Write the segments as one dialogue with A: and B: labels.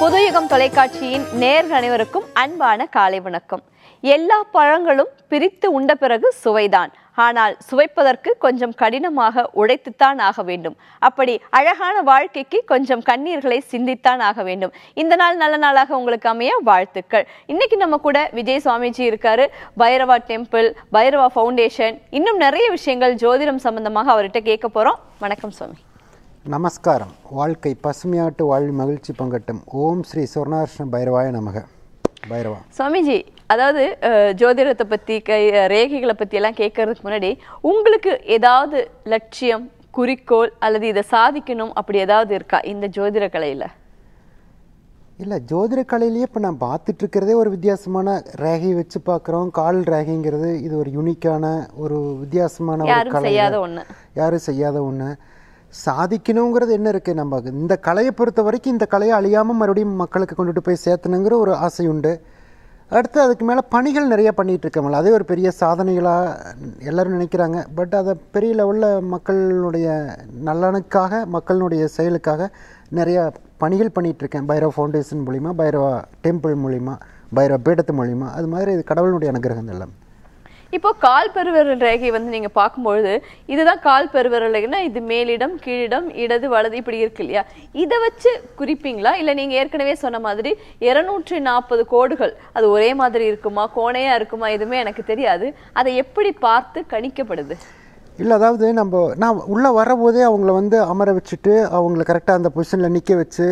A: புதுயுகம் தொலைக்காட்சியின் நேர்கள் அனைவருக்கும் அன்பான காலை வணக்கம் எல்லா பழங்களும் பிரித்து உண்ட பிறகு சுவைதான் ஆனால் சுவைப்பதற்கு கொஞ்சம் கடினமாக உழைத்துத்தான் ஆக வேண்டும் அப்படி அழகான வாழ்க்கைக்கு கொஞ்சம் கண்ணீர்களை சிந்தித்தான் ஆக வேண்டும் இந்த நாள் நல்ல நாளாக உங்களுக்கு அமைய வாழ்த்துக்கள் இன்னைக்கு நம்ம கூட விஜய் சுவாமிஜி இருக்காரு பைரவா டெம்பிள் பைரவா ஃபவுண்டேஷன் இன்னும் நிறைய விஷயங்கள் ஜோதிடம் சம்பந்தமாக அவர்கிட்ட கேட்க போறோம் வணக்கம் சுவாமி
B: நமஸ்காரம் வாழ்க்கை பசுமையாட்டு வாழ் மகிழ்ச்சி பங்கட்டும் ஓம் ஸ்ரீ சொர்ணார்ஷ்ண பைரவாய நமக பைரவா
A: சுவாமிஜி அதாவது அஹ், ஜோதிடத்தை பத்தி கை ரேகைகளை பத்தி எல்லாம் கேட்கறதுக்கு முன்னாடி உங்களுக்கு ஏதாவது லட்சியம் குறிக்கோள் அல்லது இதை சாதிக்கணும் அப்படி ஏதாவது இருக்கா இந்த ஜோதிட கலையில
B: இல்லை ஜோதிட கலையிலேயே இப்போ நான் பார்த்துட்டு இருக்கிறதே ஒரு வித்தியாசமான ரேகை வச்சு பார்க்குறோம் கால் ரேகைங்கிறது இது ஒரு யூனிக்கான ஒரு வித்தியாசமான ஒரு
A: யாரும்
B: கலை
A: செய்யாத ஒண்ணு
B: யாரும் செய்யாத ஒன்று சாதிக்கணுங்கிறது என்ன இருக்குது நம்ம இந்த கலையை பொறுத்த வரைக்கும் இந்த கலையை அழியாமல் மறுபடியும் மக்களுக்கு கொண்டுட்டு போய் சேர்த்தணுங்கிற ஒரு ஆசை உண்டு அடுத்து அதுக்கு மேலே பணிகள் நிறைய பண்ணிகிட்டு இருக்கோம்ல அதே ஒரு பெரிய சாதனைகளாக எல்லாரும் நினைக்கிறாங்க பட் அதை பெரிய லெவலில் மக்களுடைய நலனுக்காக மக்களுடைய செயலுக்காக நிறைய பணிகள் பண்ணிகிட்டு இருக்கேன் பைரவ ஃபவுண்டேஷன் மூலிமா பைரவா டெம்பிள் மூலிமா பைரவ பீடத்து மூலிமா அது மாதிரி இது கடவுளுடைய அனுகிரகம் எல்லாம்
A: இப்போ கால் பெருவிரல் ரேகை வந்து நீங்க பார்க்கும்பொழுது இதுதான் கால் பெருவிரல் ரேகைன்னா இது மேலிடம் கீழிடம் இடது வலது இப்படி இருக்கு இல்லையா இதை வச்சு குறிப்பீங்களா இல்ல நீங்க ஏற்கனவே சொன்ன மாதிரி இருநூற்றி நாற்பது கோடுகள் அது ஒரே மாதிரி இருக்குமா கோணையா இருக்குமா எதுவுமே எனக்கு தெரியாது அதை எப்படி பார்த்து கணிக்கப்படுது
B: இல்லை அதாவது நம்ம நான் உள்ளே வரபோதே அவங்கள வந்து அமர வச்சுட்டு அவங்கள கரெக்டாக அந்த பொசிஷனில் நிற்க வச்சு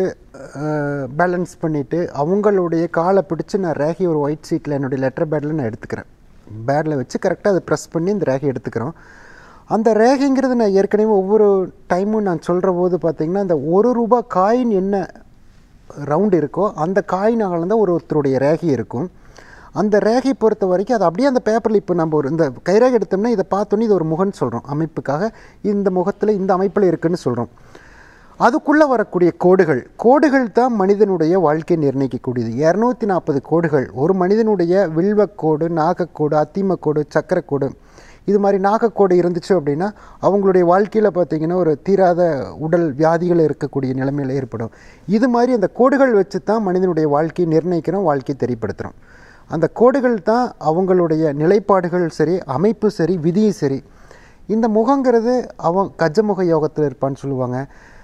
B: பேலன்ஸ் பண்ணிவிட்டு அவங்களுடைய காலை பிடிச்சி நான் ரேகை ஒரு ஒயிட் சீட்டில் என்னுடைய லெட்டர் பேடில் நான் எடுத்துக்கிறேன் பேடில் வச்சு கரெக்டாக அதை ப்ரெஸ் பண்ணி இந்த ரேகை எடுத்துக்கிறோம் அந்த ரேகைங்கிறது நான் ஏற்கனவே ஒவ்வொரு டைமும் நான் சொல்கிற போது பார்த்தீங்கன்னா அந்த ஒரு ரூபா காயின் என்ன ரவுண்ட் இருக்கோ அந்த காயினால தான் ஒரு ஒருத்தருடைய ரேகை இருக்கும் அந்த ரேகை பொறுத்த வரைக்கும் அது அப்படியே அந்த பேப்பரில் இப்போ நம்ம ஒரு இந்த கைரேகை எடுத்தோம்னா இதை பார்த்தோன்னே இது ஒரு முகம்னு சொல்கிறோம் அமைப்புக்காக இந்த முகத்தில் இந்த அமைப்பில் இருக்குன்னு சொல்கிறோம் அதுக்குள்ளே வரக்கூடிய கோடுகள் கோடுகள் தான் மனிதனுடைய வாழ்க்கையை நிர்ணயிக்கக்கூடியது இரநூத்தி நாற்பது கோடுகள் ஒரு மனிதனுடைய வில்வக்கோடு நாகக்கோடு அத்திமக்கோடு சக்கரக்கோடு இது மாதிரி நாகக்கோடு இருந்துச்சு அப்படின்னா அவங்களுடைய வாழ்க்கையில் பார்த்தீங்கன்னா ஒரு தீராத உடல் வியாதிகள் இருக்கக்கூடிய நிலைமையில் ஏற்படும் இது மாதிரி அந்த கோடுகள் வச்சு தான் மனிதனுடைய வாழ்க்கையை நிர்ணயிக்கிறோம் வாழ்க்கையை தெரியப்படுத்துகிறோம் அந்த கோடுகள் தான் அவங்களுடைய நிலைப்பாடுகள் சரி அமைப்பு சரி விதியும் சரி இந்த முகங்கிறது அவன் கஜமுக யோகத்தில் இருப்பான்னு சொல்லுவாங்க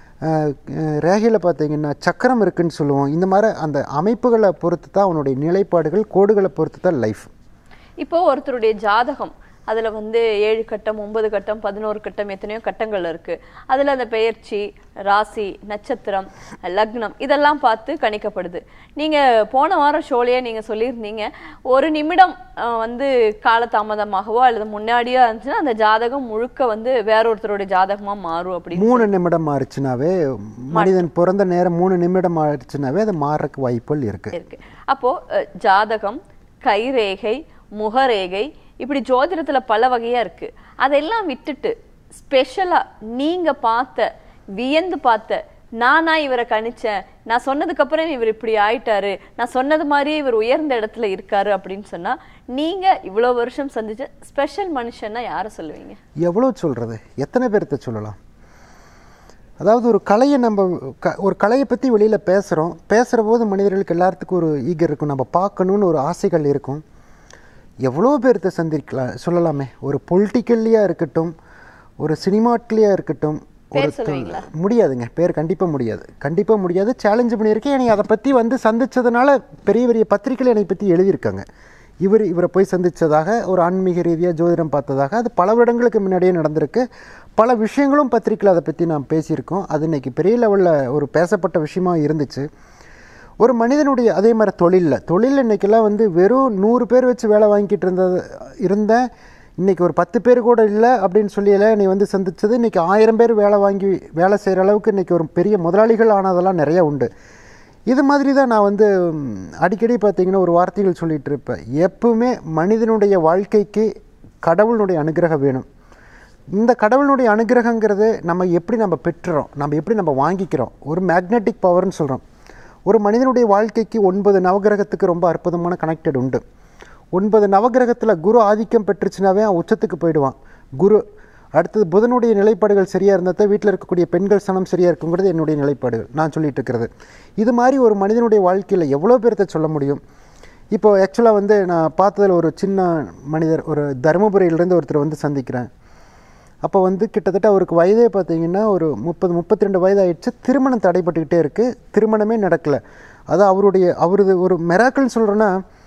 B: ரேகையில் பார்த்தீங்கன்னா சக்கரம் இருக்குன்னு சொல்லுவோம் இந்த மாதிரி அந்த அமைப்புகளை பொறுத்து தான் அவனுடைய நிலைப்பாடுகள் கோடுகளை பொறுத்து தான் லைஃப்
A: இப்போ ஒருத்தருடைய ஜாதகம் அதுல வந்து ஏழு கட்டம் ஒன்பது கட்டம் பதினோரு கட்டம் எத்தனையோ கட்டங்கள் இருக்கு அதுல அந்த பெயர்ச்சி ராசி நட்சத்திரம் லக்னம் இதெல்லாம் பார்த்து கணிக்கப்படுது நீங்க போன வாரம் ஷோலயே நீங்க சொல்லியிருந்தீங்க ஒரு நிமிடம் அஹ், வந்து காலதாமதமாகவோ அல்லது முன்னாடியோ இருந்துச்சுன்னா அந்த ஜாதகம் முழுக்க வந்து வேற ஒருத்தருடைய ஜாதகமா மாறும் அப்படின்னு
B: மூணு நிமிடம் ஆயிடுச்சுனாவே மனிதன் பிறந்த நேரம் மூணு நிமிடம் ஆயிடுச்சுனாவே அது மாறக்கு வாய்ப்புகள் இருக்குது
A: இருக்கு அப்போ அஹ், ஜாதகம் கைரேகை முகரேகை இப்படி ஜோதிடத்துல பல வகையா இருக்கு அதெல்லாம் விட்டுட்டு ஸ்பெஷலா நீங்க பார்த்த வியந்து பார்த்த நானா இவரை கணிச்சேன் நான் சொன்னதுக்கு அப்புறம் இவர் இப்படி ஆயிட்டாரு நான் சொன்னது மாதிரியே இவர் உயர்ந்த இடத்துல இருக்காரு அப்படின்னு சொன்னா நீங்க இவ்வளவு வருஷம் சந்திச்ச ஸ்பெஷல் மனுஷன்னா யாரை சொல்லுவீங்க
B: எவ்வளோ சொல்கிறது எத்தனை பேர்த்த சொல்லலாம் அதாவது ஒரு கலையை நம்ம க ஒரு கலையை பற்றி வெளியில் பேசுகிறோம் பேசுகிற போது மனிதர்களுக்கு எல்லாத்துக்கும் ஒரு ஈகர் இருக்கும் நம்ம பார்க்கணுன்னு ஒரு ஆசைகள் இருக்கும் எவ்வளோ பேர்த்த சந்திக்கலாம் சொல்லலாமே ஒரு பொலிட்டிக்கல்லையாக இருக்கட்டும் ஒரு சினிமாட்லேயே இருக்கட்டும் ஒரு
A: பேர் சொல்லுவீங்களா?
B: முடியாதுங்க பேர் கண்டிப்பாக முடியாது கண்டிப்பாக முடியாது சேலஞ்சு பண்ணியிருக்கேன் என்னை அதை பற்றி வந்து சந்திச்சதுனால பெரிய பெரிய பத்திரிகைகள் என்னை பற்றி எழுதியிருக்காங்க இவர் இவரை போய் சந்தித்ததாக ஒரு ஆன்மீக ரீதியாக ஜோதிடம் பார்த்ததாக அது பல வருடங்களுக்கு முன்னாடியே நடந்திருக்கு பல விஷயங்களும் பத்திரிக்கையில் அதை பற்றி நான் பேசியிருக்கோம் அது இன்னைக்கு பெரிய லெவலில் ஒரு பேசப்பட்ட விஷயமா இருந்துச்சு ஒரு மனிதனுடைய அதே மாதிரி தொழிலில் தொழில் இன்னைக்கெல்லாம் வந்து வெறும் நூறு பேர் வச்சு வேலை வாங்கிட்டு இருந்தது இருந்தேன் இன்னைக்கு ஒரு பத்து பேர் கூட இல்லை அப்படின்னு சொல்லி எல்லாம் நீ வந்து சந்திச்சது இன்னைக்கு ஆயிரம் பேர் வேலை வாங்கி வேலை செய்கிற அளவுக்கு இன்னைக்கு ஒரு பெரிய முதலாளிகள் ஆனதெல்லாம் நிறைய உண்டு இது மாதிரி தான் நான் வந்து ம், அடிக்கடி பார்த்தீங்கன்னா ஒரு வார்த்தைகள் சொல்லிட்டு இருப்பேன் எப்பவுமே மனிதனுடைய வாழ்க்கைக்கு கடவுளுடைய அனுகிரகம் வேணும் இந்த கடவுளுடைய அனுகிரகங்கிறது நம்ம எப்படி நம்ம பெற்றுறோம் நம்ம எப்படி நம்ம வாங்கிக்கிறோம் ஒரு மேக்னெட்டிக் பவர்னு சொல்கிறோம் ஒரு மனிதனுடைய வாழ்க்கைக்கு ஒன்பது நவகிரகத்துக்கு ரொம்ப அற்புதமான கனெக்டட் உண்டு ஒன்பது நவகிரகத்தில் குரு ஆதிக்கம் பெற்றுச்சுனாவே அவன் உச்சத்துக்கு போயிடுவான் குரு அடுத்தது புதனுடைய நிலைப்பாடுகள் சரியாக இருந்தால் தான் வீட்டில் இருக்கக்கூடிய பெண்கள் சனம் சரியாக இருக்குங்கிறது என்னுடைய நிலைப்பாடுகள் நான் சொல்லிட்டு இருக்கிறது இது மாதிரி ஒரு மனிதனுடைய வாழ்க்கையில் எவ்வளோ பேர்த்த சொல்ல முடியும் இப்போ ஆக்சுவலாக வந்து நான் பார்த்ததில் ஒரு சின்ன மனிதர் ஒரு தருமபுரியிலேருந்து ஒருத்தர் வந்து சந்திக்கிறேன் அப்போ வந்து கிட்டத்தட்ட அவருக்கு வயதே பார்த்தீங்கன்னா ஒரு முப்பது முப்பத்தி ரெண்டு வயது ஆயிடுச்சு திருமணம் தடைப்பட்டுக்கிட்டே இருக்குது திருமணமே நடக்கலை அது அவருடைய அவரது ஒரு மெராக்கல்னு சொல்கிறேன்னா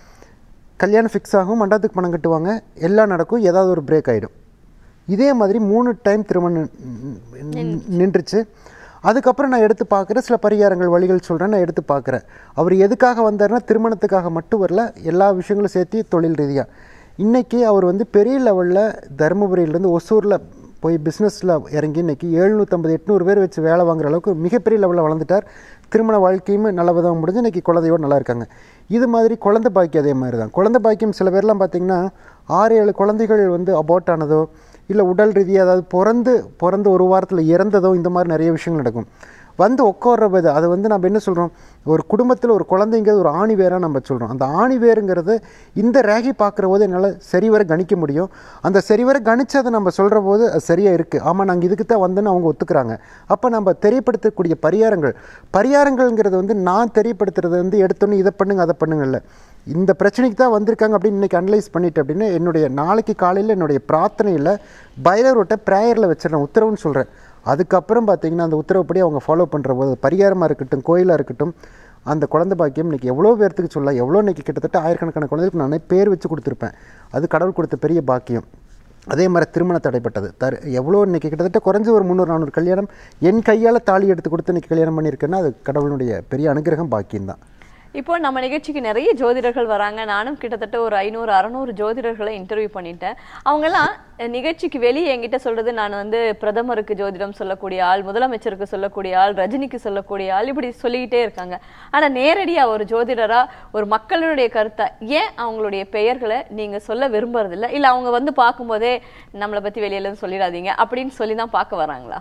B: கல்யாணம் ஃபிக்ஸ் ஆகும் மண்டபத்துக்கு பணம் கட்டுவாங்க எல்லாம் நடக்கும் ஏதாவது ஒரு பிரேக் ஆகிடும் இதே மாதிரி மூணு டைம் திருமணம் நின்- நின்றுச்சு அதுக்கப்புறம் நான் எடுத்து பார்க்குறேன் சில பரிகாரங்கள் வழிகள் சொல்கிறேன் நான் எடுத்து பார்க்குறேன் அவர் எதுக்காக வந்தாருன்னா திருமணத்துக்காக மட்டும் வரல எல்லா விஷயங்களும் சேர்த்து தொழில் ரீதியாக இன்றைக்கி அவர் வந்து பெரிய லெவலில் தருமபுரியிலேருந்து ஒசூரில் போய் பிஸ்னஸில் இறங்கி இன்னைக்கு எழுநூற்றம்பது எட்நூறு பேர் வச்சு வேலை வாங்குற அளவுக்கு மிகப்பெரிய லெவலில் வளர்ந்துட்டார் திருமண வாழ்க்கையும் நல்ல விதமாக முடிஞ்சு இன்றைக்கி குழந்தையோடு நல்லா இருக்காங்க இது மாதிரி குழந்தை பாக்கியம் அதே மாதிரி தான் குழந்தை பாக்கியம் சில பேர்லாம் பார்த்திங்கன்னா ஆறு ஏழு குழந்தைகள் வந்து அபார்ட் ஆனதோ இல்லை உடல் ரீதியாக அதாவது பிறந்து பிறந்து ஒரு வாரத்தில் இறந்ததோ இந்த மாதிரி நிறைய விஷயங்கள் நடக்கும் வந்து உட்கார்றது அது வந்து நம்ம என்ன சொல்கிறோம் ஒரு குடும்பத்தில் ஒரு குழந்தைங்கிறது ஒரு ஆணி வேராக நம்ம சொல்கிறோம் அந்த ஆணி வேருங்கிறது இந்த ரேகி பார்க்குற போது என்னால் சரிவர கணிக்க முடியும் அந்த சரிவர கணிச்சு அதை நம்ம சொல்கிற போது அது சரியாக இருக்குது ஆமாம் நாங்கள் இதுக்கு தான் வந்தேன்னு அவங்க ஒத்துக்கிறாங்க அப்போ நம்ம தெரியப்படுத்தக்கூடிய பரிகாரங்கள் பரிகாரங்கள்ங்கிறது வந்து நான் தெரியப்படுத்துறது வந்து எடுத்தோன்னே இதை பண்ணுங்க அதை பண்ணுங்க இல்லை இந்த பிரச்சனைக்கு தான் வந்திருக்காங்க அப்படின்னு இன்றைக்கி அனலைஸ் பண்ணிட்டு அப்படின்னு என்னுடைய நாளைக்கு காலையில் என்னுடைய பிரார்த்தனையில் பைரவரோட்ட ப்ரேயரில் வச்சிடறேன் உத்தரவுன்னு சொல்கிறேன் அதுக்கப்புறம் பார்த்தீங்கன்னா அந்த உத்தரவுப்படி அவங்க ஃபாலோ பண்ணுற போது பரிகாரமாக இருக்கட்டும் கோயிலாக இருக்கட்டும் அந்த குழந்தை பாக்கியம் இன்றைக்கி எவ்வளோ பேர்த்துக்கு சொல்லலாம் எவ்வளோ இன்றைக்கி கிட்டத்தட்ட ஆயிரக்கணக்கான குழந்தைகளுக்கு நானே பேர் வச்சு கொடுத்துருப்பேன் அது கடவுள் கொடுத்த பெரிய பாக்கியம் அதே மாதிரி திருமணம் தடைப்பட்டது தரு எவ்வளோ இன்றைக்கி கிட்டத்தட்ட குறைஞ்ச ஒரு முந்நூறு நானூறு கல்யாணம் என் கையால் தாலி எடுத்து கொடுத்து இன்றைக்கி கல்யாணம் பண்ணியிருக்கேன்னா அது கடவுளுடைய பெரிய அனுகிரகம் பாக்கியம்தான்
A: இப்போ நம்ம நிகழ்ச்சிக்கு நிறைய ஜோதிடர்கள் வராங்க நானும் கிட்டத்தட்ட ஒரு ஐநூறு அறநூறு ஜோதிடர்களை இன்டர்வியூ பண்ணிட்டேன் அவங்கெல்லாம் அஹ், நிகழ்ச்சிக்கு வெளியே என்கிட்ட சொல்றது நான் வந்து பிரதமருக்கு ஜோதிடம் சொல்லக்கூடிய ஆள் முதலமைச்சருக்கு சொல்லக்கூடிய ஆள் ரஜினிக்கு சொல்லக்கூடிய ஆள் இப்படி சொல்லிக்கிட்டே இருக்காங்க ஆனா நேரடியா ஒரு ஜோதிடரா ஒரு மக்களுடைய கருத்தை ஏன் அவங்களுடைய பெயர்களை நீங்க சொல்ல விரும்புறதில்ல இல்ல அவங்க வந்து பார்க்கும்போதே நம்மளை பத்தி வெளியில இருந்து சொல்லிடாதீங்க அப்படின்னு சொல்லி தான் பார்க்க வராங்களா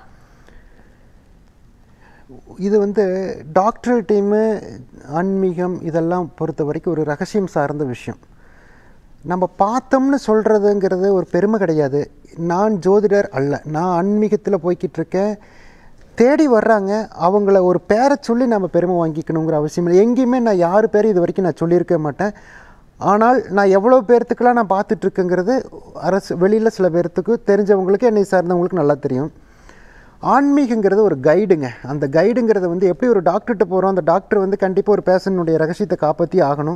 B: இது வந்து டாக்டர் டீமு ஆன்மீகம் இதெல்லாம் பொறுத்த வரைக்கும் ஒரு ரகசியம் சார்ந்த விஷயம் நம்ம பார்த்தோம்னு சொல்கிறதுங்கிறது ஒரு பெருமை கிடையாது நான் ஜோதிடர் அல்ல நான் ஆன்மீகத்தில் போய்கிட்டு இருக்கேன் தேடி வர்றாங்க அவங்கள ஒரு பேரை சொல்லி நம்ம பெருமை வாங்கிக்கணுங்கிற அவசியம் இல்லை எங்கேயுமே நான் யார் பேரும் இது வரைக்கும் நான் சொல்லியிருக்க மாட்டேன் ஆனால் நான் எவ்வளோ பேர்த்துக்கெல்லாம் நான் பார்த்துட்ருக்கேங்கிறது அரசு வெளியில் சில பேர்த்துக்கு தெரிஞ்சவங்களுக்கு என்னை சார்ந்தவங்களுக்கு நல்லா தெரியும் ஆன்மீகங்கிறது ஒரு கைடுங்க அந்த கைடுங்கிறது வந்து எப்படி ஒரு டாக்டர்கிட்ட போகிறோம் அந்த டாக்டர் வந்து கண்டிப்பாக ஒரு பேஷண்ட்டுடைய ரகசியத்தை காப்பாற்றி ஆகணும்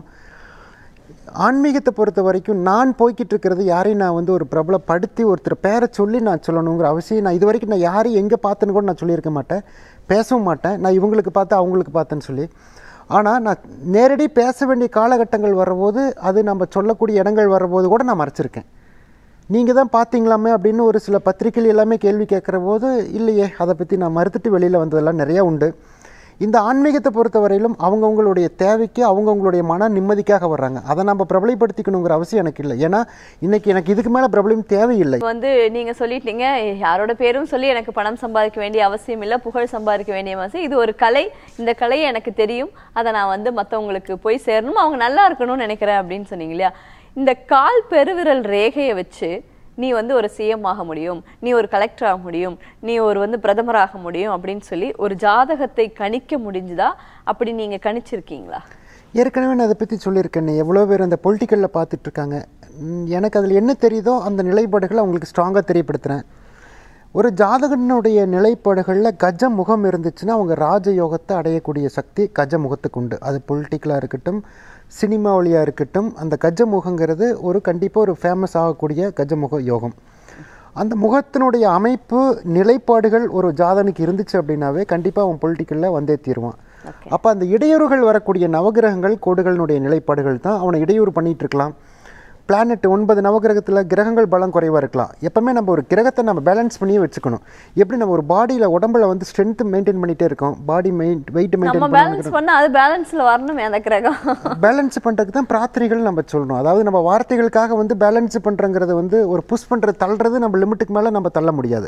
B: ஆன்மீகத்தை பொறுத்த வரைக்கும் நான் போய்கிட்டு இருக்கிறது யாரையும் நான் வந்து ஒரு பிரபலப்படுத்தி ஒருத்தர் பேரை சொல்லி நான் சொல்லணுங்கிற அவசியம் நான் இது வரைக்கும் நான் யாரையும் எங்கே பார்த்தேன்னு கூட நான் சொல்லியிருக்க மாட்டேன் பேசவும் மாட்டேன் நான் இவங்களுக்கு பார்த்து அவங்களுக்கு பார்த்தேன்னு சொல்லி ஆனால் நான் நேரடி பேச வேண்டிய காலகட்டங்கள் வரும்போது அது நம்ம சொல்லக்கூடிய இடங்கள் வரும்போது கூட நான் மறைச்சிருக்கேன் நீங்கள் தான் பார்த்தீங்களாமே அப்படின்னு ஒரு சில பத்திரிகைகள் எல்லாமே கேள்வி கேட்குற போது இல்லையே அதை பற்றி நான் மறுத்துட்டு வெளியில் வந்ததெல்லாம் நிறையா உண்டு இந்த ஆன்மீகத்தை பொறுத்தவரையிலும் அவங்கவுங்களுடைய தேவைக்கு அவங்கவுங்களுடைய மன நிம்மதிக்காக வர்றாங்க அதை நம்ம பிரபலப்படுத்திக்கணுங்கிற அவசியம் எனக்கு இல்லை ஏன்னா இன்னைக்கு எனக்கு இதுக்கு மேலே பிரபலம் தேவையில்லை
A: வந்து நீங்க சொல்லிட்டீங்க யாரோட பேரும் சொல்லி எனக்கு பணம் சம்பாதிக்க வேண்டிய அவசியம் இல்லை புகழ் சம்பாதிக்க வேண்டிய அவசியம் இது ஒரு கலை இந்த கலை எனக்கு தெரியும் அதை நான் வந்து மத்தவங்களுக்கு போய் சேரணும் அவங்க நல்லா இருக்கணும்னு நினைக்கிறேன் அப்படின்னு சொன்னீங்க இல்லையா இந்த கால் பெருவிரல் ரேகையை வச்சு நீ வந்து ஒரு சிஎம் ஆக முடியும் நீ ஒரு கலெக்டர் ஆக முடியும் நீ ஒரு வந்து பிரதமர் ஆக முடியும் அப்படின்னு சொல்லி ஒரு ஜாதகத்தை கணிக்க முடிஞ்சுதா அப்படி நீங்க கணிச்சிருக்கீங்களா
B: ஏற்கனவே நான் அதை பற்றி சொல்லியிருக்கேன் எவ்வளோ பேர் அந்த பொலிட்டிக்கலில் பார்த்துட்டு இருக்காங்க ம், எனக்கு அதில் என்ன தெரியுதோ அந்த நிலைப்பாடுகளை அவங்களுக்கு ஸ்ட்ராங்காக தெரியப்படுத்துகிறேன் ஒரு ஜாதகனுடைய நிலைப்பாடுகளில் கஜ முகம் இருந்துச்சுன்னா அவங்க ராஜயோகத்தை அடையக்கூடிய சக்தி கஜ முகத்துக்கு உண்டு அது பொலிட்டிக்கலாக இருக்கட்டும் சினிமா வழியாக இருக்கட்டும் அந்த கஜ முகங்கிறது ஒரு கண்டிப்பாக ஒரு ஃபேமஸ் ஆகக்கூடிய கஜமுக யோகம் அந்த முகத்தினுடைய அமைப்பு நிலைப்பாடுகள் ஒரு ஜாதனுக்கு இருந்துச்சு அப்படின்னாவே கண்டிப்பாக அவன் பொலிட்டிக்கலில் வந்தே தீருவான் அப்போ அந்த இடையூறுகள் வரக்கூடிய நவகிரகங்கள் கோடுகளினுடைய நிலைப்பாடுகள் தான் அவனை இடையூறு பண்ணிட்டு இருக்கலாம் பிளானட் ஒன்பது நவகிரகத்தில் கிரகங்கள் பலம் குறைவாக இருக்கலாம் எப்பவுமே நம்ம ஒரு கிரகத்தை நம்ம பேலன்ஸ் பண்ணியே வச்சுக்கணும் எப்படி நம்ம ஒரு பாடியில் உடம்புல வந்து ஸ்ட்ரென்த் மெயின்டைன் பண்ணிகிட்டே இருக்கோம் பாடி மெயின் வெயிட்
A: நம்ம
B: மெயின்டைன்
A: பேலன்ஸ் பண்ணா அது பேலன்ஸ்ல வரணுமே அந்த கிரகம்
B: பேலன்ஸ் பண்ணுறதுக்கு தான் பிரார்த்தனைகள் நம்ம சொல்லணும் அதாவது நம்ம வார்த்தைகளுக்காக வந்து பேலன்ஸ் பண்ணுறங்கிறது வந்து ஒரு புஷ் பண்ணுறது தள்ளுறது நம்ம லிமிட்டுக்கு மேலே நம்ம தள்ள முடியாது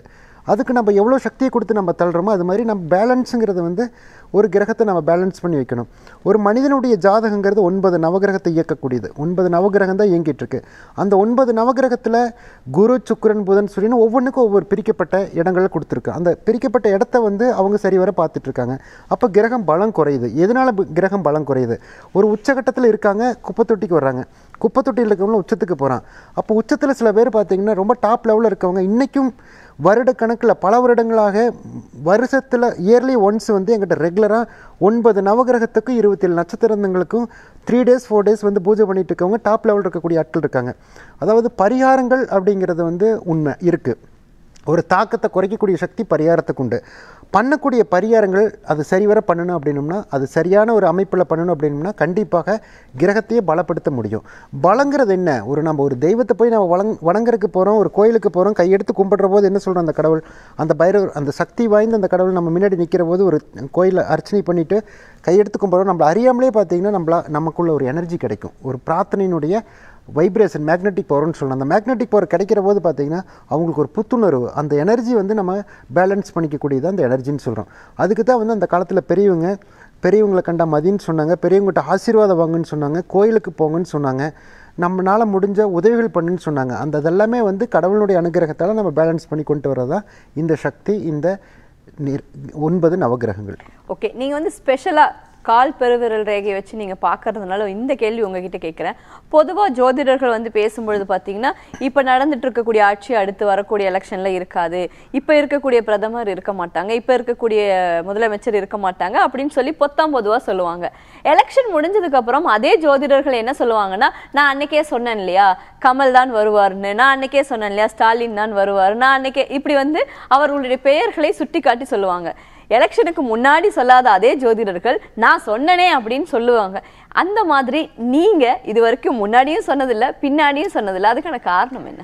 B: அதுக்கு நம்ம எவ்வளோ சக்தியை கொடுத்து நம்ம தள்ளுறோமோ அது மாதிரி நம்ம பேலன்ஸுங்கிறது வந்து ஒரு கிரகத்தை நம்ம பேலன்ஸ் பண்ணி வைக்கணும் ஒரு மனிதனுடைய ஜாதகங்கிறது ஒன்பது நவகிரகத்தை இயக்கக்கூடியது ஒன்பது நவகிரகம் தான் இயங்கிட்டு இருக்கு அந்த ஒன்பது நவகிரகத்தில் குரு சுக்கிரன் புதன் சூரியன் ஒவ்வொன்றுக்கும் ஒவ்வொரு பிரிக்கப்பட்ட இடங்களை கொடுத்துருக்கு அந்த பிரிக்கப்பட்ட இடத்த வந்து அவங்க சரிவர பார்த்துட்டு இருக்காங்க அப்போ கிரகம் பலம் குறையுது எதனால ப- கிரகம் பலம் குறையுது ஒரு உச்சகட்டத்தில் இருக்காங்க குப்பை தொட்டிக்கு வர்றாங்க குப்பை தொட்டியில் இருக்கவங்களும் உச்சத்துக்கு போகிறான் அப்போ உச்சத்தில் சில பேர் பார்த்தீங்கன்னா ரொம்ப டாப் லெவலில் இருக்கவங்க இன்றைக்கும் வருடக்கணக்கில் பல வருடங்களாக வருஷத்தில் இயர்லி ஒன்ஸ் வந்து எங்கிட்ட ரெகுலராக ஒன்பது நவகிரகத்துக்கும் இருபத்தேழு நட்சத்திரங்களுக்கும் த்ரீ டேஸ் ஃபோர் டேஸ் வந்து பூஜை பண்ணிட்டு இருக்கவங்க டாப் லெவலில் இருக்கக்கூடிய ஆட்கள் இருக்காங்க அதாவது பரிகாரங்கள் அப்படிங்கிறது வந்து உண்மை இருக்குது ஒரு தாக்கத்தை குறைக்கக்கூடிய சக்தி பரிகாரத்துக்கு உண்டு பண்ணக்கூடிய பரிகாரங்கள் அது சரிவர பண்ணணும் அப்படின்னம்னா அது சரியான ஒரு அமைப்பில் பண்ணணும் அப்படின்னம்னா கண்டிப்பாக கிரகத்தையே பலப்படுத்த முடியும் பலங்கிறது என்ன ஒரு நம்ம ஒரு தெய்வத்தை போய் நம்ம வளங் வணங்குறதுக்கு போகிறோம் ஒரு கோயிலுக்கு போகிறோம் கையெடுத்து கும்பிடுற போது என்ன சொல்கிறோம் அந்த கடவுள் அந்த பைரவர் அந்த சக்தி வாய்ந்த அந்த கடவுள் நம்ம முன்னாடி நிற்கிற போது ஒரு கோயிலில் அர்ச்சனை பண்ணிவிட்டு கையெடுத்து கும்பிட்றோம் நம்மள அறியாமலே பார்த்தீங்கன்னா நம்மள நமக்குள்ள ஒரு எனர்ஜி கிடைக்கும் ஒரு பிரார்த்தனையினுடைய வைப்ரேஷன் மேக்னெட்டிக் பவர்னு சொல்லலாம் அந்த மேக்னெட்டிக் பவர் கிடைக்கிற போது பார்த்தீங்கன்னா அவங்களுக்கு ஒரு புத்துணர்வு அந்த எனர்ஜி வந்து நம்ம பேலன்ஸ் பண்ணிக்கக்கூடியது அந்த எனர்ஜின்னு சொல்கிறோம் அதுக்கு தான் வந்து அந்த காலத்தில் பெரியவங்க பெரியவங்களை கண்டா மதின்னு சொன்னாங்க பெரியவங்ககிட்ட ஆசீர்வாதம் வாங்குன்னு சொன்னாங்க கோயிலுக்கு போங்கன்னு சொன்னாங்க நம்மளால முடிஞ்ச உதவிகள் பண்ணுன்னு சொன்னாங்க அந்த இதெல்லாமே வந்து கடவுளுடைய அனுகிரகத்தால் நம்ம பேலன்ஸ் பண்ணி கொண்டு வரதா இந்த சக்தி இந்த நிர் ஒன்பது நவகிரகங்கள்
A: ஓகே நீங்க வந்து ஸ்பெஷலா கால் பெருவிரல் ரேகையை வச்சு நீங்க பார்க்கறதுனால இந்த கேள்வி உங்ககிட்ட கேட்குறேன் பொதுவா ஜோதிடர்கள் வந்து பேசும்பொழுது பாத்தீங்கன்னா இப்ப நடந்துட்டு இருக்கக்கூடிய ஆட்சி அடுத்து வரக்கூடிய எலெக்ஷன்ல இருக்காது இப்ப இருக்கக்கூடிய பிரதமர் இருக்க மாட்டாங்க இப்ப இருக்கக்கூடிய முதலமைச்சர் இருக்க மாட்டாங்க அப்படின்னு சொல்லி பொத்தாம் பொதுவா சொல்லுவாங்க எலெக்ஷன் முடிஞ்சதுக்கு அப்புறம் அதே ஜோதிடர்கள் என்ன சொல்லுவாங்கன்னா நான் அன்னைக்கே சொன்னேன் இல்லையா கமல் தான் வருவார்னு நான் அன்னைக்கே சொன்னேன் இல்லையா ஸ்டாலின் தான் வருவார் நான் அன்னைக்கே இப்படி வந்து அவர்களுடைய பெயர்களை சுட்டி காட்டி சொல்லுவாங்க எலெக்ஷனுக்கு முன்னாடி சொல்லாத அதே ஜோதிடர்கள் நான் சொன்னனே அப்படின்னு சொல்லுவாங்க அந்த மாதிரி நீங்க இது வரைக்கும் முன்னாடியும் சொன்னதில்ல பின்னாடியும் சொன்னதில்ல அதுக்கான காரணம் என்ன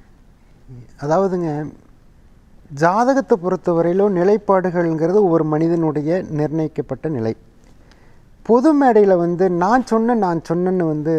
B: அதாவதுங்க ஜாதகத்தை பொறுத்தவரையிலும் நிலைப்பாடுகள்ங்கிறது ஒரு மனிதனுடைய நிர்ணயிக்கப்பட்ட நிலை பொது மேடையில் வந்து நான் சொன்னேன் நான் சொன்னேன்னு வந்து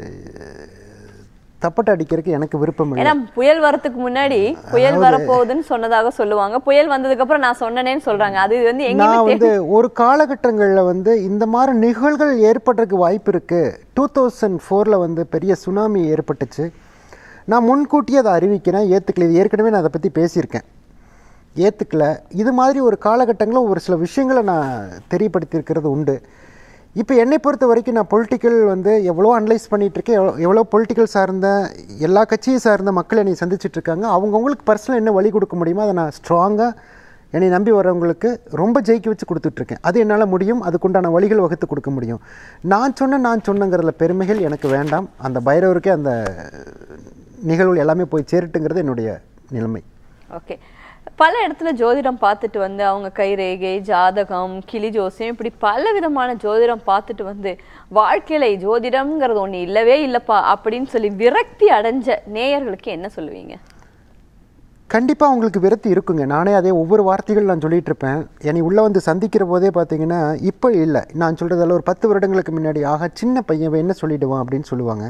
B: தப்பட்டை அடிக்கிறதுக்கு எனக்கு விருப்பம் இல்லை
A: ஏன்னா புயல் வரதுக்கு முன்னாடி புயல் வரப்போகுதுன்னு சொன்னதாக சொல்லுவாங்க புயல் வந்ததுக்கு அப்புறம் நான் சொன்னனேன்னு சொல்றாங்க அது வந்து
B: நான்
A: எங்கேயுமே
B: வந்து ஒரு காலகட்டங்களில் வந்து இந்த மாதிரி நிகழ்வுகள் ஏற்படுறதுக்கு வாய்ப்பு இருக்குது டூ தௌசண்ட் ஃபோரில் வந்து பெரிய சுனாமி ஏற்பட்டுச்சு நான் முன்கூட்டியே அதை அறிவிக்கிறேன் ஏற்றுக்கல இது ஏற்கனவே நான் அதை பற்றி பேசியிருக்கேன் ஏற்றுக்கல இது மாதிரி ஒரு காலகட்டங்களில் ஒரு சில விஷயங்களை நான் தெரியப்படுத்தியிருக்கிறது உண்டு இப்போ என்னை பொறுத்த வரைக்கும் நான் பொலிட்டிக்கல் வந்து எவ்வளோ அனலைஸ் பண்ணிட்டு இருக்கேன் எவ்வளோ எவ்வளோ பொலிட்டிக்கல் சார்ந்த எல்லா கட்சியை சார்ந்த மக்கள் என்னை சந்திச்சிட்டு இருக்காங்க அவங்கவுங்களுக்கு பர்சனல் என்ன வழி கொடுக்க முடியுமோ அதை நான் ஸ்ட்ராங்காக என்னை நம்பி வரவங்களுக்கு ரொம்ப ஜெயிக்க வச்சு கொடுத்துட்ருக்கேன் அது என்னால் முடியும் அதுக்குண்டான வழிகள் வகுத்து கொடுக்க முடியும் நான் சொன்ன நான் சொன்னங்கிறதுல பெருமைகள் எனக்கு வேண்டாம் அந்த பைரவருக்கே அந்த நிகழ்வுகள் எல்லாமே போய் சேரட்டுங்கிறது என்னுடைய நிலைமை
A: ஓகே பல இடத்துல ஜோதிடம் பார்த்துட்டு வந்து அவங்க கைரேகை ஜாதகம் கிளி ஜோசியம் இப்படி பல விதமான ஜோதிடம் பார்த்துட்டு வந்து வாழ்க்கையில ஜோதிடம்ங்கிறது ஒண்ணு இல்லவே இல்லப்பா அப்படின்னு சொல்லி விரக்தி அடைஞ்ச நேயர்களுக்கு என்ன சொல்லுவீங்க
B: கண்டிப்பாக அவங்களுக்கு விரக்தி இருக்குங்க நானே அதே ஒவ்வொரு வார்த்தைகள் நான் சொல்லிட்டு இருப்பேன் என்னை உள்ளே வந்து சந்திக்கிற போதே பார்த்தீங்கன்னா இப்போ இல்லை நான் சொல்கிறதெல்லாம் ஒரு பத்து வருடங்களுக்கு முன்னாடி ஆக சின்ன பையன் இவன் என்ன சொல்லிடுவான் அப்படின்னு சொல்லுவாங்க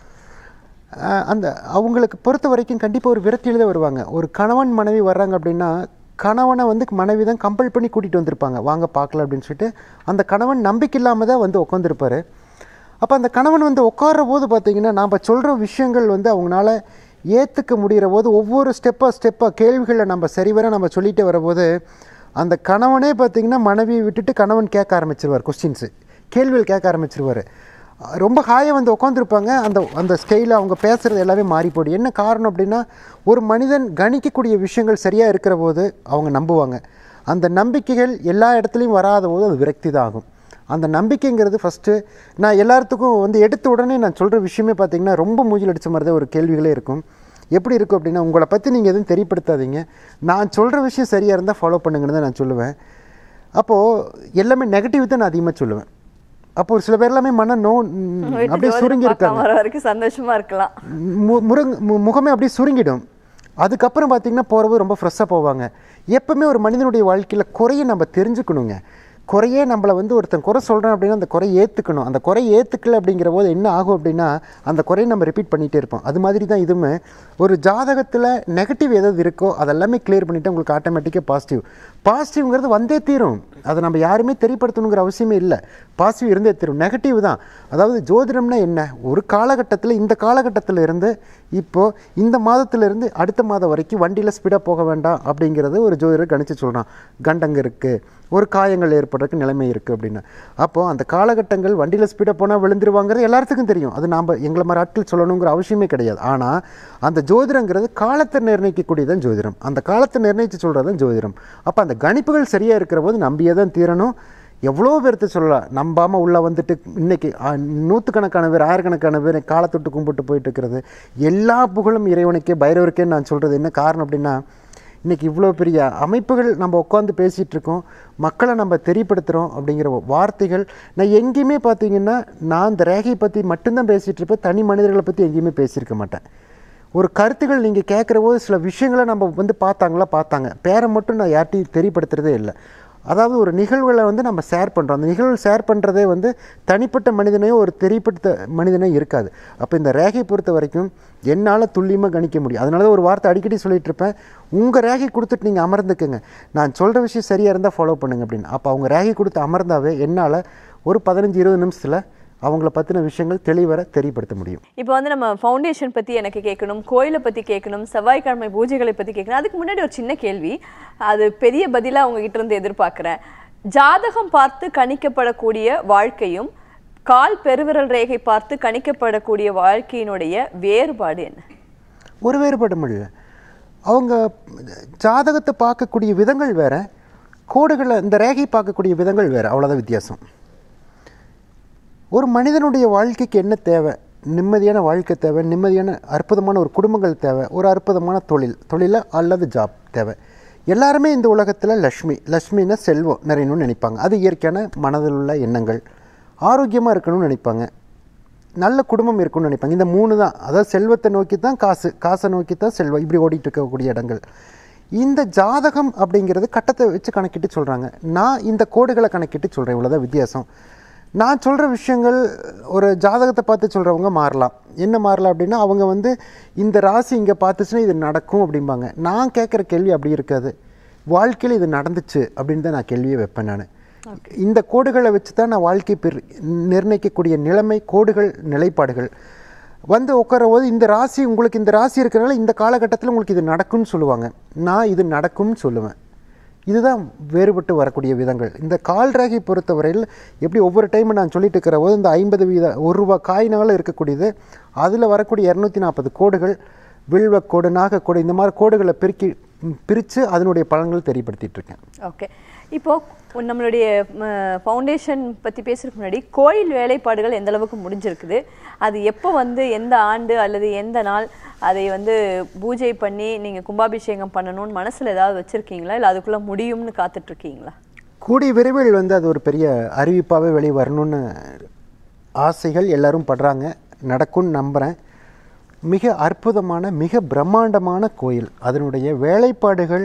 B: ஆஹ் அந்த அவங்களுக்கு பொறுத்த வரைக்கும் கண்டிப்பாக ஒரு விரக்தியில் தான் வருவாங்க ஒரு கணவன் மனைவி வர்றாங்க அப்படின்னா கணவனை வந்து மனைவி தான் கம்பல் பண்ணி கூட்டிகிட்டு வந்திருப்பாங்க வாங்க பார்க்கலாம் அப்படின்னு சொல்லிட்டு அந்த கணவன் நம்பிக்கை இல்லாமல் தான் வந்து உட்காந்துருப்பாரு அப்போ அந்த கணவன் வந்து உட்கார்ற போது பார்த்தீங்கன்னா நாம் சொல்கிற விஷயங்கள் வந்து அவங்களால ஏற்றுக்க முடிகிற போது ஒவ்வொரு ஸ்டெப்பாக ஸ்டெப்பாக கேள்விகளை நம்ம சரிவர நம்ம சொல்லிகிட்டே வரும்போது அந்த கணவனே பார்த்தீங்கன்னா மனைவியை விட்டுட்டு கணவன் கேட்க ஆரம்பிச்சிருவார் கொஸ்டின்ஸு கேள்விகள் கேட்க ஆரம்பிச்சிருவார் ரொம்ப ஹாயாக வந்து உட்காந்துருப்பாங்க அந்த அந்த ஸ்டைலில் அவங்க பேசுகிறது எல்லாமே மாறி போயிடும் என்ன காரணம் அப்படின்னா ஒரு மனிதன் கணிக்கக்கூடிய விஷயங்கள் சரியாக இருக்கிற போது அவங்க நம்புவாங்க அந்த நம்பிக்கைகள் எல்லா இடத்துலையும் வராத போது அது விரக்தி தான் ஆகும் அந்த நம்பிக்கைங்கிறது ஃபஸ்ட்டு நான் எல்லாத்துக்கும் வந்து எடுத்த உடனே நான் சொல்கிற விஷயமே பார்த்தீங்கன்னா ரொம்ப மூஞ்சில் அடித்த மாதிரி தான் ஒரு கேள்விகளே இருக்கும் எப்படி இருக்கும் அப்படின்னா உங்களை பற்றி நீங்கள் எதுவும் தெரியப்படுத்தாதீங்க நான் சொல்கிற விஷயம் சரியாக இருந்தால் ஃபாலோ பண்ணுங்கன்னு தான் நான் சொல்லுவேன் அப்போது எல்லாமே நெகட்டிவ் தான் நான் அதிகமாக சொல்லுவேன் அப்போ ஒரு சில பேர் எல்லாமே மன நோ ம்,
A: வீட்டு
B: அப்படியே
A: ஜோதிடம்
B: சுருங்கி இருக்காங்க
A: பார்க்காம வர வரைக்கும் சந்தோஷமா இருக்கலாம்
B: மு- முருங் மு- முகமே அப்படியே சுருங்கிடும் அதுக்கப்புறம் பார்த்தீங்கன்னா போகிறபோது ரொம்ப ஃப்ரெஷ்ஷாக போவாங்க எப்பவுமே ஒரு மனிதனுடைய வாழ்க்கையில் குறைய நம்ம தெரிஞ்சுக்கணுங்க குறையே நம்மளை வந்து ஒருத்தன் குறை சொல்கிறான் அப்படின்னா அந்த குறை ஏற்றுக்கணும் அந்த குறை ஏற்றுக்கல அப்படிங்கிற போது என்ன ஆகும் அப்படின்னா அந்த குறையை நம்ம ரிப்பீட் பண்ணிகிட்டே இருப்போம் அது மாதிரி தான் இதுவுமே ஒரு ஜாதகத்தில் நெகட்டிவ் எதாவது இருக்கோ அதெல்லாமே கிளியர் பண்ணிவிட்டு உங்களுக்கு ஆட்டோமேட்டிக்காக பாசிட்டிவ் பாசிட்டிவ்ங்கிறது வந்தே தீரும் அதை நம்ம யாருமே தெரியப்படுத்தணுங்கிற அவசியமே இல்லை பாசிட்டிவ் இருந்தே தீரும் நெகட்டிவ் தான் அதாவது ஜோதிடம்னா என்ன ஒரு காலகட்டத்தில் இந்த காலகட்டத்தில் இருந்து இப்போது இந்த மாதத்திலிருந்து அடுத்த மாதம் வரைக்கும் வண்டியில் ஸ்பீடாக போக வேண்டாம் அப்படிங்கிறது ஒரு ஜோதிடர் கணிச்சு சொல்கிறான் கண்டங்க இருக்குது ஒரு காயங்கள் ஏற்படுறதுக்கு நிலைமை இருக்குது அப்படின்னு அப்போது அந்த காலகட்டங்கள் வண்டியில் ஸ்பீடாக போனால் விழுந்துருவாங்கிறது எல்லாத்துக்கும் தெரியும் அது நாம் எங்களை மாதிரி ஆட்கள் சொல்லணுங்கிற அவசியமே கிடையாது ஆனால் அந்த ஜோதிடங்கிறது காலத்தை நிர்ணயிக்கக்கூடியதான் ஜோதிடம் அந்த காலத்தை நிர்ணயித்து சொல்கிறது தான் ஜோதிடம் அப்போ அந்த கணிப்புகள் சரியாக இருக்கிற போது நம்பியே தான் தீரணும் எவ்வளோ பேர்த்த சொல்லலாம் நம்பாமல் உள்ளே வந்துட்டு இன்னைக்கு ஆ, நூற்றுக்கணக்கான பேர் ஆயிரக்கணக்கான பேர் காலத்தொட்டு கும்பிட்டு போயிட்டு இருக்கிறது எல்லா புகழும் இறைவனுக்கே பைரவருக்கே நான் சொல்கிறது என்ன காரணம் அப்படின்னா இன்றைக்கி இவ்வளோ பெரிய அமைப்புகள் நம்ம உட்காந்து பேசிகிட்டு இருக்கோம் மக்களை நம்ம தெரியப்படுத்துகிறோம் அப்படிங்கிற வார்த்தைகள் நான் எங்கேயுமே பார்த்தீங்கன்னா நான் இந்த ரேகையை பற்றி மட்டும்தான் பேசிகிட்டு இருப்பேன் தனி மனிதர்களை பற்றி எங்கேயுமே பேசியிருக்க மாட்டேன் ஒரு கருத்துக்கள் நீங்கள் கேட்குற போது சில விஷயங்களை நம்ம வந்து பார்த்தாங்களா பார்த்தாங்க பேரை மட்டும் நான் யார்ட்டையும் தெரியப்படுத்துறதே இல்லை அதாவது ஒரு நிகழ்வுகளை வந்து நம்ம ஷேர் பண்ணுறோம் அந்த நிகழ்வு ஷேர் பண்ணுறதே வந்து தனிப்பட்ட மனிதனையோ ஒரு தெரியப்படுத்த மனிதனே இருக்காது அப்போ இந்த ரேகை பொறுத்த வரைக்கும் என்னால் துல்லியமாக கணிக்க முடியும் அதனால தான் ஒரு வார்த்தை அடிக்கடி சொல்லிட்டு இருப்பேன் உங்கள் ரேகை கொடுத்துட்டு நீங்கள் அமர்ந்துக்குங்க நான் சொல்கிற விஷயம் சரியாக இருந்தால் ஃபாலோ பண்ணுங்க அப்படின்னு அப்போ அவங்க ரேகை கொடுத்து அமர்ந்தாவே என்னால் ஒரு பதினஞ்சு இருபது நிமிஷத்தில் அவங்கள பற்றின விஷயங்கள் தெளிவர தெரியப்படுத்த முடியும்
A: இப்போ வந்து நம்ம ஃபவுண்டேஷன் பத்தி எனக்கு கேட்கணும் கோயிலை பத்தி கேட்கணும் செவ்வாய்க்கிழமை பூஜைகளை பத்தி கேட்கணும் அதுக்கு முன்னாடி ஒரு சின்ன கேள்வி அது பெரிய பதிலா உங்ககிட்ட இருந்து எதிர்பார்க்கிறேன் ஜாதகம் பார்த்து கணிக்கப்படக்கூடிய வாழ்க்கையும் கால் பெருவிரல் ரேகை பார்த்து கணிக்கப்படக்கூடிய வாழ்க்கையினுடைய வேறுபாடு என்ன
B: ஒரு வேறுபாடும் இல்லை அவங்க ஜாதகத்தை பார்க்கக்கூடிய விதங்கள் வேற கோடுகளை இந்த ரேகை பார்க்கக்கூடிய விதங்கள் வேற அவ்வளோதான் வித்தியாசம் ஒரு மனிதனுடைய வாழ்க்கைக்கு என்ன தேவை நிம்மதியான வாழ்க்கை தேவை நிம்மதியான அற்புதமான ஒரு குடும்பங்கள் தேவை ஒரு அற்புதமான தொழில் தொழில அல்லது ஜாப் தேவை எல்லாருமே இந்த உலகத்தில் லக்ஷ்மி லக்ஷ்மின்னா செல்வம் நிறையணும்னு நினைப்பாங்க அது இயற்கையான மனதில் உள்ள எண்ணங்கள் ஆரோக்கியமாக இருக்கணும்னு நினைப்பாங்க நல்ல குடும்பம் இருக்கும்னு நினைப்பாங்க இந்த மூணு தான் அதாவது செல்வத்தை நோக்கி தான் காசு காசை நோக்கி தான் செல்வம் இப்படி ஓடிட்டு இருக்கக்கூடிய இடங்கள் இந்த ஜாதகம் அப்படிங்கிறது கட்டத்தை வச்சு கணக்கிட்டு சொல்கிறாங்க நான் இந்த கோடுகளை கணக்கிட்டு சொல்கிறேன் இவ்வளோதான் வித்தியாசம் நான் சொல்கிற விஷயங்கள் ஒரு ஜாதகத்தை பார்த்து சொல்கிறவங்க மாறலாம் என்ன மாறலாம் அப்படின்னா அவங்க வந்து இந்த ராசி இங்கே பார்த்துச்சுன்னா இது நடக்கும் அப்படிம்பாங்க நான் கேட்குற கேள்வி அப்படி இருக்காது வாழ்க்கையில் இது நடந்துச்சு அப்படின்னு தான் நான் கேள்வியை வைப்பேன் நான் இந்த கோடுகளை வச்சு தான் நான் வாழ்க்கை பெரு நிர்ணயிக்கக்கூடிய நிலைமை கோடுகள் நிலைப்பாடுகள் வந்து உட்கார போது இந்த ராசி உங்களுக்கு இந்த ராசி இருக்கிறனால இந்த காலகட்டத்தில் உங்களுக்கு இது நடக்கும்னு சொல்லுவாங்க நான் இது நடக்கும்னு சொல்லுவேன் இதுதான் வேறுபட்டு வரக்கூடிய விதங்கள் இந்த கால் ரேகை பொறுத்தவரையில் எப்படி ஒவ்வொரு டைமும் நான் சொல்லிட்டு இருக்கிற போது இந்த ஐம்பது வீத ஒரு ரூபா காயினால் இருக்கக்கூடியது அதில் வரக்கூடிய இரநூத்தி நாற்பது கோடுகள் வில்வக்கோடு நாகக்கோடு இந்த மாதிரி கோடுகளை பிரிக்கி பிரித்து அதனுடைய பலன்கள் தெரியப்படுத்திட்டு இருக்கேன்
A: ஓகே இப்போ நம்மளுடைய ஃபவுண்டேஷன் பத்தி பேசுறதுக்கு முன்னாடி கோயில் வேலைப்பாடுகள் எந்த அளவுக்கு முடிஞ்சிருக்குது அது எப்போ வந்து எந்த ஆண்டு அல்லது எந்த நாள் அதை வந்து பூஜை பண்ணி நீங்க கும்பாபிஷேகம் பண்ணணும்னு மனசுல ஏதாவது வச்சிருக்கீங்களா இல்ல அதுக்குள்ள முடியும்னு காத்துட்டு இருக்கீங்களா
B: கூடிய விரைவில் வந்து அது ஒரு பெரிய அறிவிப்பாகவே வெளியே வரணும்னு ஆசைகள் எல்லாரும் படுறாங்க நடக்கும்னு நம்புகிறேன் மிக அற்புதமான மிக பிரம்மாண்டமான கோயில் அதனுடைய வேலைப்பாடுகள்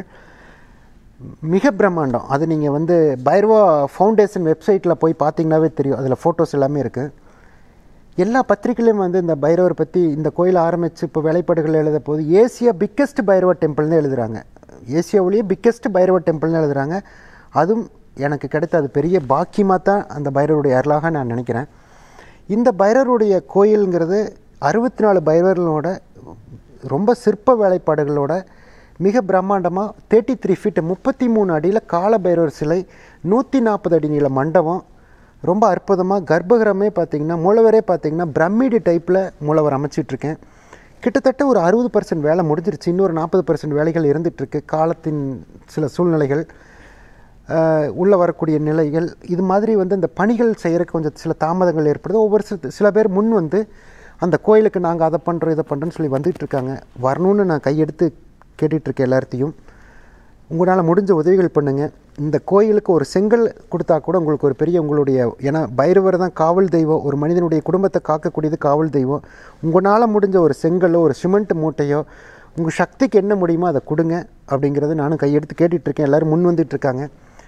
B: மிக பிரம்மாண்டம் அது நீங்கள் வந்து பைரவா ஃபவுண்டேஷன் வெப்சைட்டில் போய் பார்த்தீங்கன்னாவே தெரியும் அதில் ஃபோட்டோஸ் எல்லாமே இருக்குது எல்லா பத்திரிகையிலையும் வந்து இந்த பைரவர் பற்றி இந்த கோயில் ஆரம்பித்து இப்போ வேலைப்பாடுகள் எழுத போது ஏசியா பிக்கெஸ்ட் பைரவ டெம்பிள்னு எழுதுகிறாங்க ஏசியாவிலேயே பிக்கெஸ்ட் பைரவ டெம்பிள்னு எழுதுகிறாங்க அதுவும் எனக்கு கிடைத்த அது பெரிய பாக்கியமாக தான் அந்த பைரவருடைய அருளாக நான் நினைக்கிறேன் இந்த பைரவருடைய கோயிலுங்கிறது அறுபத்தி நாலு பைரவர்களோட ரொம்ப சிற்ப வேலைப்பாடுகளோட மிக பிரம்மாண்டமாக தேர்ட்டி த்ரீ ஃபீட் முப்பத்தி மூணு அடியில் கால பைரவர் சிலை நூற்றி நாற்பது அடி நீள மண்டபம் ரொம்ப அற்புதமாக கர்ப்பகிரமே பார்த்தீங்கன்னா மூலவரே பார்த்தீங்கன்னா பிரமிடு டைப்பில் மூலவர் அமைச்சிட்ருக்கேன் கிட்டத்தட்ட ஒரு அறுபது பர்சன்ட் வேலை முடிஞ்சிருச்சு இன்னொரு நாற்பது பர்சன்ட் வேலைகள் இருந்துகிட்ருக்கு காலத்தின் சில சூழ்நிலைகள் ஆஹ், உள்ள வரக்கூடிய நிலைகள் இது மாதிரி வந்து இந்த பணிகள் செய்கிறதுக்கு கொஞ்சம் சில தாமதங்கள் ஏற்படுது ஒவ்வொரு சில சில பேர் முன் வந்து அந்த கோயிலுக்கு நாங்கள் அதை பண்ணுறோம் இதை பண்ணுறோன்னு சொல்லி வந்துட்டு இருக்காங்க வரணும்னு நான் கையெடுத்து கேட்டுட்ருக்கேன் எல்லார்த்தையும் உங்களால் முடிஞ்ச உதவிகள் பண்ணுங்கள் இந்த கோயிலுக்கு ஒரு செங்கல் கொடுத்தா கூட உங்களுக்கு ஒரு பெரிய உங்களுடைய ஏன்னா பைரவர் தான் காவல் தெய்வம் ஒரு மனிதனுடைய குடும்பத்தை காக்கக்கூடியது காவல் தெய்வம் உங்களால் முடிஞ்ச ஒரு செங்கலோ ஒரு சிமெண்ட் மூட்டையோ உங்கள் சக்திக்கு என்ன முடியுமோ அதை கொடுங்க அப்படிங்கிறத நானும் கையெடுத்து கேட்டுட்ருக்கேன் எல்லோரும் முன் வந்துட்டு இருக்காங்க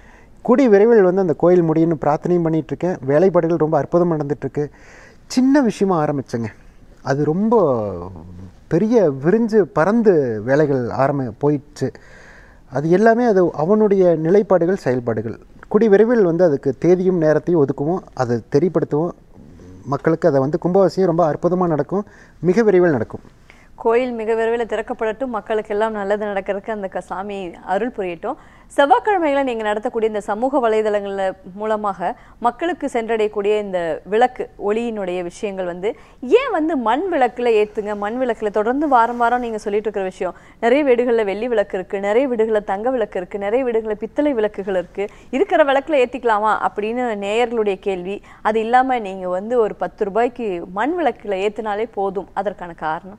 B: கூடிய விரைவில் வந்து அந்த கோயில் முடியும்னு பிரார்த்தனையும் பண்ணிட்டு இருக்கேன் வேலைப்பாடுகள் ரொம்ப அற்புதமாக நடந்துட்டுருக்கு சின்ன விஷயமா ஆரம்பிச்சேங்க அது ரொம்ப பெரிய விரிஞ்சு பறந்து வேலைகள் ஆரம்பி போயிடுச்சு அது எல்லாமே அது அவனுடைய நிலைப்பாடுகள் செயல்பாடுகள் கூடிய விரைவில் வந்து அதுக்கு தேதியும் நேரத்தையும் ஒதுக்குவோம் அதை தெரியப்படுத்துவோம் மக்களுக்கு அதை வந்து கும்பாபிஷேகம் ரொம்ப அற்புதமாக நடக்கும் மிக விரைவில் நடக்கும்
A: கோயில் மிக விரைவில் திறக்கப்படட்டும் மக்களுக்கு எல்லாம் நல்லது நடக்கிறதுக்கு அந்த க- சாமி அருள் புரியட்டும் செவ்வாய்க்கிழமைகளை நீங்க நடத்தக்கூடிய இந்த சமூக வலைதளங்கள்ல மூலமாக மக்களுக்கு சென்றடையக்கூடிய இந்த விளக்கு ஒளியினுடைய விஷயங்கள் வந்து ஏன் வந்து மண் விளக்குல ஏத்துங்க மண் விளக்குல தொடர்ந்து வாரம் வாரம் நீங்க சொல்லிட்டு இருக்கிற விஷயம் நிறைய வீடுகள்ல வெள்ளி விளக்கு இருக்கு நிறைய வீடுகள்ல தங்க விளக்கு இருக்கு நிறைய வீடுகள்ல பித்தளை விளக்குகள் இருக்கு இருக்கிற விளக்குல ஏத்திக்கலாமா அப்படின்னு நேயர்களுடைய கேள்வி அது இல்லாம நீங்க வந்து ஒரு பத்து ரூபாய்க்கு மண் விளக்குல ஏத்தினாலே போதும் அதற்கான காரணம்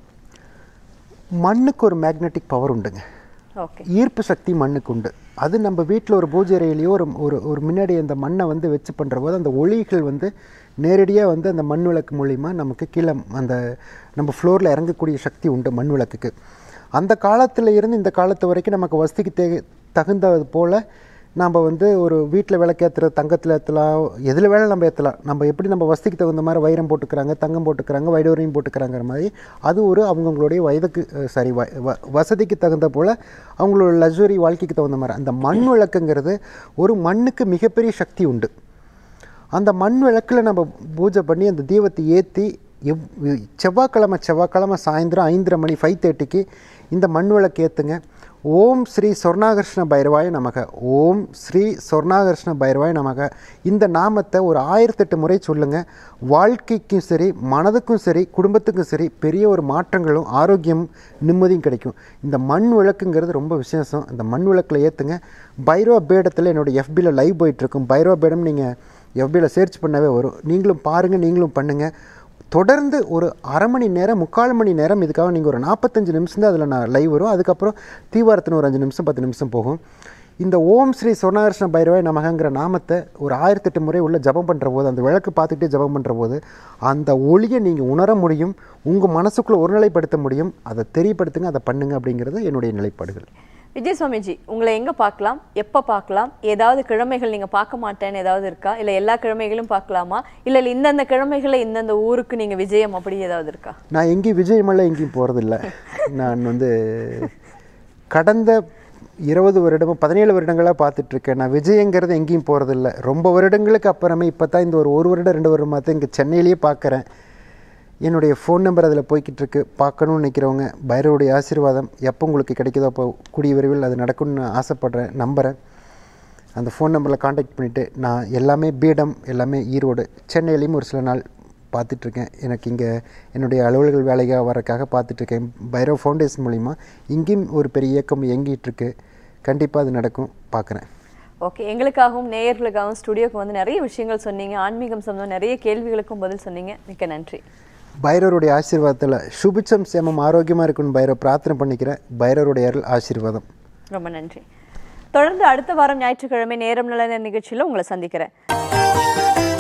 B: மண்ணுக்கு ஒரு மேக்னெட்டிக் பவர் உண்டுங்க
A: ஓகே
B: ஈர்ப்பு சக்தி மண்ணுக்கு உண்டு அது நம்ம வீட்டில் ஒரு பூஜை அறையிலையோ ஒரு ஒரு ஒரு முன்னாடி அந்த மண்ணை வந்து வச்சு பண்ணுற போது அந்த ஒளிகள் வந்து நேரடியாக வந்து அந்த மண் விளக்கு மூலிமா நமக்கு கீழே அந்த நம்ம ஃப்ளோரில் இறங்கக்கூடிய சக்தி உண்டு மண் விளக்குக்கு அந்த காலத்தில் இருந்து இந்த காலத்து வரைக்கும் நமக்கு வசதிக்கு தே தகுந்தது போல் நாம் வந்து ஒரு வீட்டில் விளக்கேற்றுறது தங்கத்தில் ஏற்றலாம் எதில் வேணாலும் நம்ம ஏற்றலாம் நம்ம எப்படி நம்ம வசதிக்கு தகுந்த மாதிரி வைரம் போட்டுக்கிறாங்க தங்கம் போட்டுக்கிறாங்க வைடூரியம் போட்டுக்கிறாங்கிற மாதிரி அது ஒரு அவங்கவுங்களுடைய வயதுக்கு அஹ், சாரி வ- வ- வசதிக்கு தகுந்த போல் அவங்களோட லக்ஸுரி வாழ்க்கைக்கு தகுந்த மாதிரி அந்த மண் விளக்குங்கிறது ஒரு மண்ணுக்கு மிகப்பெரிய சக்தி உண்டு அந்த மண் விளக்கில் நம்ம பூஜை பண்ணி அந்த தீபத்தை ஏற்றி எவ் செவ்வாய்க்கிழமை செவ்வாய்க்கிழமை சாயந்தரம் ஐந்தரை மணி ஃபைவ் தேர்ட்டிக்கு இந்த மண் விளக்கு ஏற்றுங்க ஓம் ஸ்ரீ சொர்ணாகர்ஷ்ண பைரவாய நமக ஓம் ஸ்ரீ சொர்ணாகர்ஷ்ண பைரவாய நமக இந்த நாமத்தை ஒரு ஆயிரத்தெட்டு முறை சொல்லுங்கள் வாழ்க்கைக்கும் சரி மனதுக்கும் சரி குடும்பத்துக்கும் சரி பெரிய ஒரு மாற்றங்களும் ஆரோக்கியமும் நிம்மதியும் கிடைக்கும் இந்த மண் விளக்குங்கிறது ரொம்ப விசேஷம் இந்த மண் விளக்கில் ஏற்றுங்க பைரவ பேடத்தில் என்னோட எஃபியில் லைவ் போயிட்டுருக்கும் பைரவ பேடம் நீங்கள் எஃபியில் சர்ச் பண்ணவே வரும் நீங்களும் பாருங்கள் நீங்களும் பண்ணுங்கள் தொடர்ந்து ஒரு அரை மணி நேரம் முக்கால் மணி நேரம் இதுக்காக நீங்கள் ஒரு நாற்பத்தஞ்சு நிமிஷம் தான் அதில் நான் லைவ் வரும் அதுக்கப்புறம் தீவாரத்தின் ஒரு அஞ்சு நிமிஷம் பத்து நிமிஷம் போகும் இந்த ஓம் ஸ்ரீ சொர்ணாகிருஷ்ண பைரவாய் நமகங்கிற நாமத்தை ஒரு ஆயிரத்தெட்டு முறை உள்ள ஜபம் பண்ணுற போது அந்த விளக்கு பார்த்துக்கிட்டே ஜபம் பண்ணுற போது அந்த ஒளியை நீங்கள் உணர முடியும் உங்கள் மனசுக்குள்ளே ஒருநிலைப்படுத்த முடியும் அதை தெரியப்படுத்துங்க அதை பண்ணுங்க அப்படிங்கிறது என்னுடைய நிலைப்பாடுகள்
A: விஜய் சுவாமிஜி உங்களை எங்க பார்க்கலாம் எப்ப பார்க்கலாம் ஏதாவது கிழமைகள் நீங்க பார்க்க மாட்டேன்னு ஏதாவது இருக்கா இல்ல எல்லா கிழமைகளும் பார்க்கலாமா இல்ல இல்ல இந்தந்த கிழமைகளை இந்தந்த ஊருக்கு நீங்க விஜயம் அப்படி ஏதாவது இருக்கா
B: நான் எங்கேயும் விஜயமல்ல எங்கேயும் போகிறதில்ல நான் வந்து கடந்த இருபது வருடமும் பதினேழு வருடங்களாக பார்த்துட்ருக்கேன் நான் விஜயங்கிறது எங்கேயும் போகிறதில்ல ரொம்ப வருடங்களுக்கு அப்புறமே இப்போ தான் இந்த ஒரு ஒரு வருடம் ரெண்டு வருடமாக தான் இங்கே சென்னையிலேயே பார்க்குறேன் என்னுடைய ஃபோன் நம்பர் அதில் போய்கிட்டு இருக்கு பார்க்கணும்னு நினைக்கிறவங்க பைரவருடைய ஆசீர்வாதம் எப்போ உங்களுக்கு கிடைக்குதோ அப்போ கூடிய விரைவில் அது நடக்கும்னு ஆசைப்பட்றேன் நம்புகிறேன் அந்த ஃபோன் நம்பரில் காண்டாக்ட் பண்ணிவிட்டு நான் எல்லாமே பீடம் எல்லாமே ஈரோடு சென்னையிலையும் ஒரு சில நாள் பார்த்துட்ருக்கேன் எனக்கு இங்கே என்னுடைய அலுவலர்கள் வேலைக்காக வரக்காக பார்த்துட்ருக்கேன் பைரவ் ஃபவுண்டேஷன் மூலிமா இங்கேயும் ஒரு பெரிய இயக்கம் இயங்கிட்டு இருக்கு கண்டிப்பாக அது நடக்கும் பார்க்குறேன்
A: ஓகே எங்களுக்காகவும் நேயர்களுக்காகவும் ஸ்டுடியோக்கு வந்து நிறைய விஷயங்கள் சொன்னீங்க ஆன்மீகம் சம்பந்தம் நிறைய கேள்விகளுக்கும் பதில் சொன்னீங்க மிக்க நன்றி
B: பைரவருடைய ஆசீர்வாதத்தில் சுபிச்சம் சேமம் ஆரோக்கியமாக இருக்குன்னு பைரவ் பிரார்த்தனை பண்ணிக்கிறேன் பைரவருடைய அருள் ஆசீர்வாதம்
A: ரொம்ப நன்றி தொடர்ந்து அடுத்த வாரம் ஞாயிற்றுக்கிழமை நேரம் நல்ல நிகழ்ச்சியில உங்களை சந்திக்கிறேன்